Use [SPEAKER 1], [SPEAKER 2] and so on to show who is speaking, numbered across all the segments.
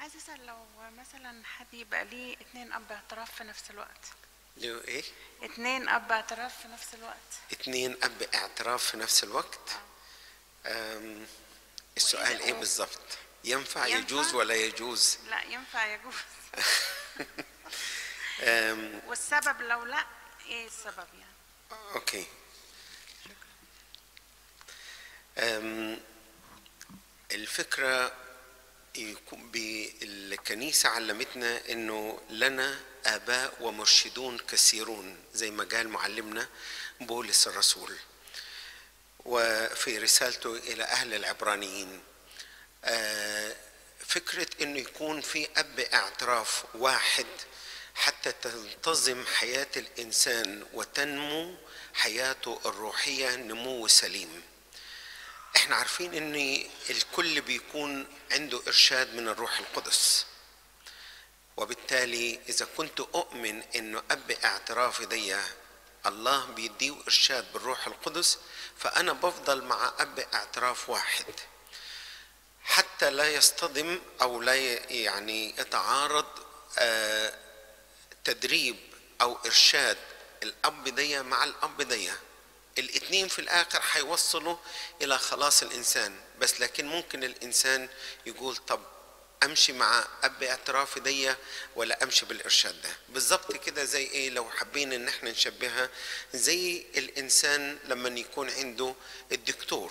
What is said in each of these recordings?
[SPEAKER 1] عايز اسال لو مثلا حد يبقى ليه اتنين اب اعتراف في نفس الوقت
[SPEAKER 2] ليه ايه
[SPEAKER 1] اتنين اب اعتراف في نفس الوقت
[SPEAKER 2] اتنين اب اعتراف في نفس الوقت أم السؤال ايه بالظبط ينفع
[SPEAKER 1] ينفع؟
[SPEAKER 2] يجوز ولا يجوز
[SPEAKER 1] لا ينفع يجوز
[SPEAKER 2] أم
[SPEAKER 1] والسبب لو لا ايه السبب يعني
[SPEAKER 2] اوكي أم الفكرة يكون ب- الكنيسة علمتنا انه لنا اباء ومرشدون كثيرون زي ما قال معلمنا بولس الرسول وفي رسالته الى اهل العبرانيين آه، فكرة انه يكون في اب اعتراف واحد حتى تنتظم حياة الانسان وتنمو حياته الروحية نمو سليم احنا عارفين ان الكل بيكون عنده ارشاد من الروح القدس وبالتالي اذا كنت اؤمن انه اب اعترافي دي الله بيديه ارشاد بالروح القدس فانا بفضل مع اب اعتراف واحد حتى لا يصطدم او لا ي- يعني يتعارض آه، تدريب او ارشاد الاب دي مع الاب دي الاتنين في الاخر هيوصلوا الى خلاص الانسان بس لكن ممكن الانسان يقول طب امشي مع اب اعترافي دي ولا امشي بالارشاد ده بالظبط كده زي ايه لو حابين ان احنا نشبهها زي الانسان لما يكون عنده الدكتور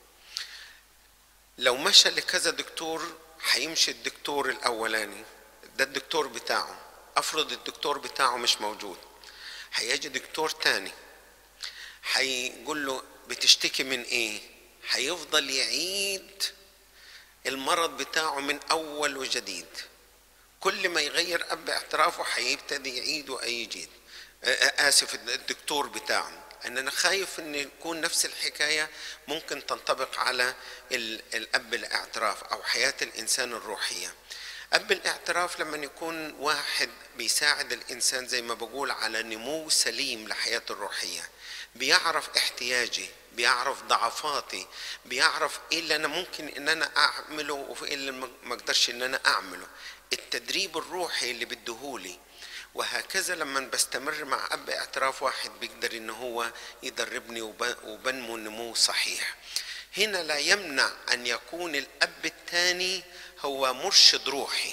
[SPEAKER 2] لو مشى لكذا دكتور هيمشي الدكتور الاولاني ده الدكتور بتاعه افرض الدكتور بتاعه مش موجود هيجي دكتور تاني هيقول له بتشتكي من ايه هيفضل يعيد المرض بتاعه من اول وجديد كل ما يغير اب اعترافه هيبتدي يعيد ويجيد اسف الدكتور بتاعه ان انا خايف ان يكون نفس الحكايه ممكن تنطبق على ال- الاب الاعتراف او حياه الانسان الروحيه اب الاعتراف لما يكون واحد بيساعد الانسان زي ما بقول على نمو سليم لحياته الروحيه بيعرف احتياجي بيعرف ضعفاتي بيعرف ايه اللي انا ممكن ان انا اعمله وايه اللي ما ما اقدرش ان انا اعمله التدريب الروحي اللي بديهولي وهكذا لما بستمر مع اب اعتراف واحد بيقدر ان هو يدربني وب- وبنمو نمو صحيح هنا لا يمنع ان يكون الاب الثاني هو مرشد روحي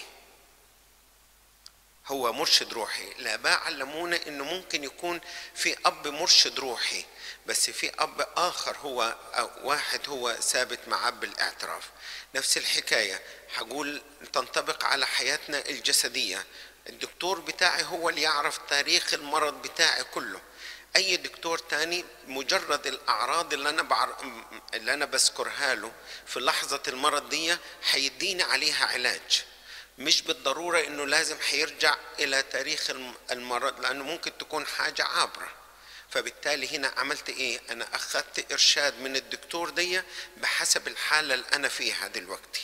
[SPEAKER 2] هو مرشد روحي الاباء علمونا انه ممكن يكون في اب مرشد روحي بس في اب اخر هو أو واحد هو ثابت مع اب الاعتراف نفس الحكايه هقول تنطبق على حياتنا الجسديه الدكتور بتاعي هو اللي يعرف تاريخ المرض بتاعي كله اي دكتور تاني مجرد الاعراض اللي انا بعر... اللي انا بذكرها له في لحظه المرض دي هيديني عليها علاج مش بالضرورة انه لازم هيرجع الى تاريخ الم- المرض لانه ممكن تكون حاجة عابرة فبالتالي هنا عملت ايه انا اخذت ارشاد من الدكتور دي بحسب الحالة اللي انا فيها دلوقتي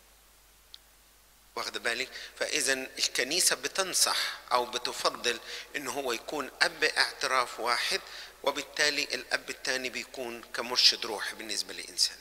[SPEAKER 2] واخد بالك فاذا الكنيسة بتنصح او بتفضل انه هو يكون اب اعتراف واحد وبالتالي الاب الثاني بيكون كمرشد روحي بالنسبة للانسان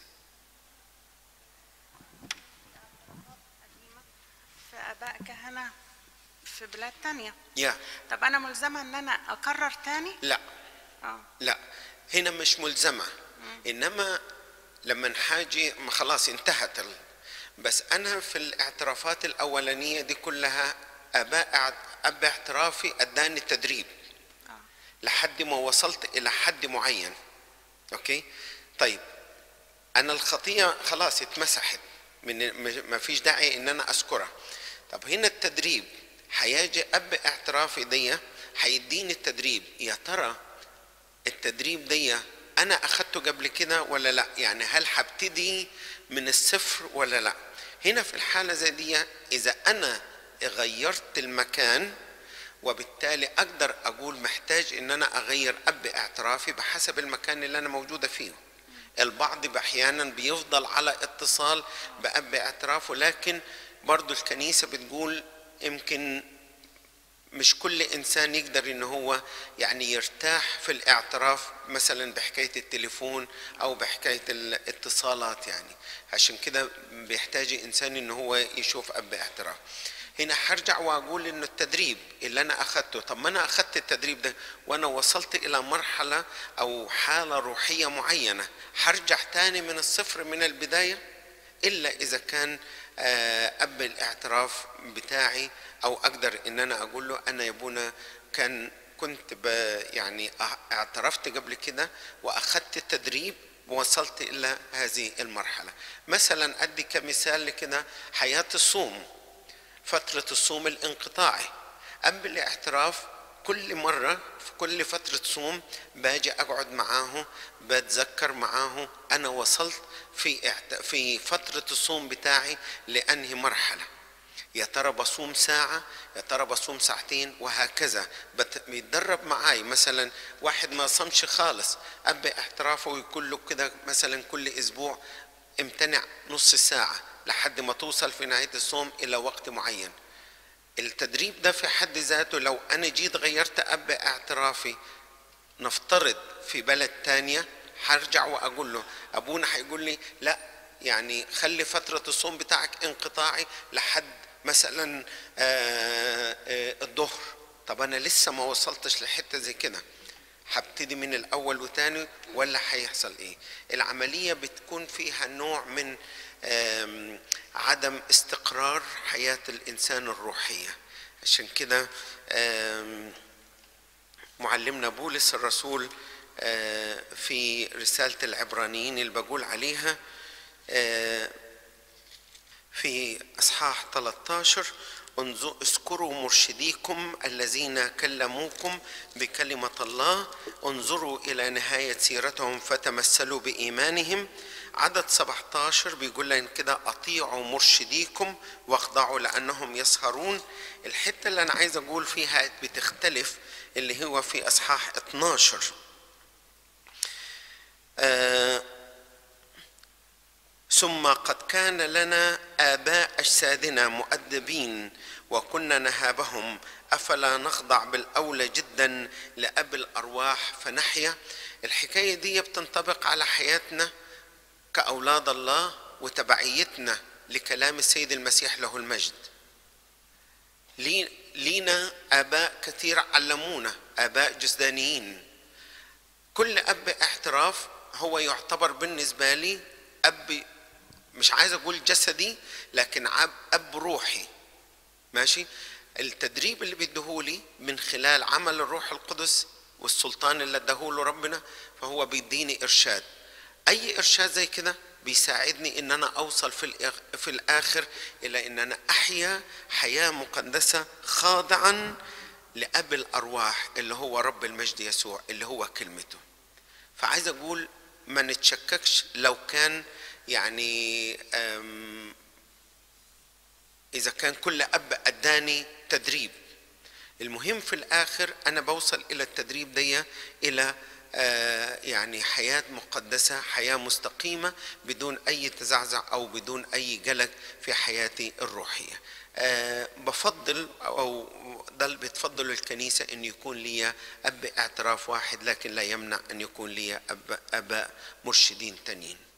[SPEAKER 1] في اباء كهنه في بلاد تانية
[SPEAKER 2] يا
[SPEAKER 1] طب انا ملزمه ان انا اكرر تاني
[SPEAKER 2] لا
[SPEAKER 1] اه
[SPEAKER 2] لا هنا مش ملزمة إنما لما حاجي ما خلاص انتهت ال... بس أنا في الاعترافات الأولانية دي كلها أباء اع- أب اعترافي أداني تدريب
[SPEAKER 1] اه
[SPEAKER 2] لحد ما وصلت إلى حد معين أوكي طيب أنا الخطية خلاص اتمسحت من ما فيش داعي إن أنا أذكرها طب هنا التدريب هيجي أب اعترافي دي هيديني التدريب يا ترى التدريب دي انا اخدته قبل كده ولا لا يعني هل هبتدي من الصفر ولا لا هنا في الحالة زي دي اذا انا غيرت المكان وبالتالي اقدر اقول محتاج ان انا اغير اب اعترافي بحسب المكان اللي انا موجودة فيه البعض احيانا بيفضل على اتصال باب اعترافه لكن برضو الكنيسة بتقول يمكن مش كل انسان يقدر ان هو يعني يرتاح في الاعتراف مثلا بحكايه التليفون او بحكايه الاتصالات يعني عشان كده بيحتاج انسان ان هو يشوف اب اعتراف هنا هرجع واقول انه التدريب اللي انا اخذته طب ما انا اخذت التدريب ده وانا وصلت الى مرحله او حاله روحيه معينه هرجع تاني من الصفر من البدايه الا اذا كان اب الاعتراف بتاعي او اقدر ان انا اقول له انا يا ابونا كان كنت ب يعني اعترفت قبل كده واخذت التدريب ووصلت الى هذه المرحله مثلا ادي كمثال لكده حياه الصوم فتره الصوم الانقطاعي قبل الاعتراف كل مرة في كل فترة صوم باجي أقعد معاه بتذكر معاه أنا وصلت في في فترة الصوم بتاعي لأنهي مرحلة يا ترى بصوم ساعة يا ترى بصوم ساعتين وهكذا بيتدرب معاي مثلا واحد ما صمش خالص أب احترافه يقول له كده مثلا كل أسبوع امتنع نص ساعة لحد ما توصل في نهاية الصوم إلى وقت معين التدريب ده في حد ذاته لو أنا جيت غيرت أب اعترافي نفترض في بلد تانية هرجع وأقول له أبونا هيقول لي لا يعني خلي فترة الصوم بتاعك انقطاعي لحد مثلا الظهر طب أنا لسه ما وصلتش لحتة زي كده هبتدي من الأول وتاني ولا هيحصل إيه العملية بتكون فيها نوع من عدم استقرار حياة الإنسان الروحية عشان كده معلمنا بولس الرسول في رسالة العبرانيين اللي بقول عليها في أصحاح 13 اذكروا مرشديكم الذين كلموكم بكلمة الله انظروا إلى نهاية سيرتهم فتمثلوا بإيمانهم عدد 17 بيقول لنا كده أطيعوا مرشديكم واخضعوا لأنهم يسهرون الحتة اللي أنا عايز أقول فيها بتختلف اللي هو في أصحاح 12 آه ثم قد كان لنا آباء أجسادنا مؤدبين وكنا نهابهم أفلا نخضع بالأولى جدا لأب الأرواح فنحيا الحكاية دي بتنطبق على حياتنا كأولاد الله وتبعيتنا لكلام السيد المسيح له المجد لينا آباء كثير علمونا آباء جسدانيين كل أب احتراف هو يعتبر بالنسبة لي أب مش عايز أقول جسدي لكن أب روحي ماشي التدريب اللي بيديهولي من خلال عمل الروح القدس والسلطان اللي اداهوله ربنا فهو بيديني إرشاد أي إرشاد زي كده بيساعدني ان انا اوصل في في الاخر الى ان انا احيا حياه مقدسه خاضعا لاب الارواح اللي هو رب المجد يسوع اللي هو كلمته فعايز اقول ما نتشككش لو كان يعني اذا كان كل اب اداني تدريب المهم في الاخر انا بوصل الى التدريب دي الى يعني حياة مقدسة حياة مستقيمة بدون أي تزعزع أو بدون أي قلق في حياتي الروحية بفضل أو ده اللي بتفضل الكنيسة أن يكون لي أب اعتراف واحد لكن لا يمنع أن يكون لي أب أباء مرشدين تانيين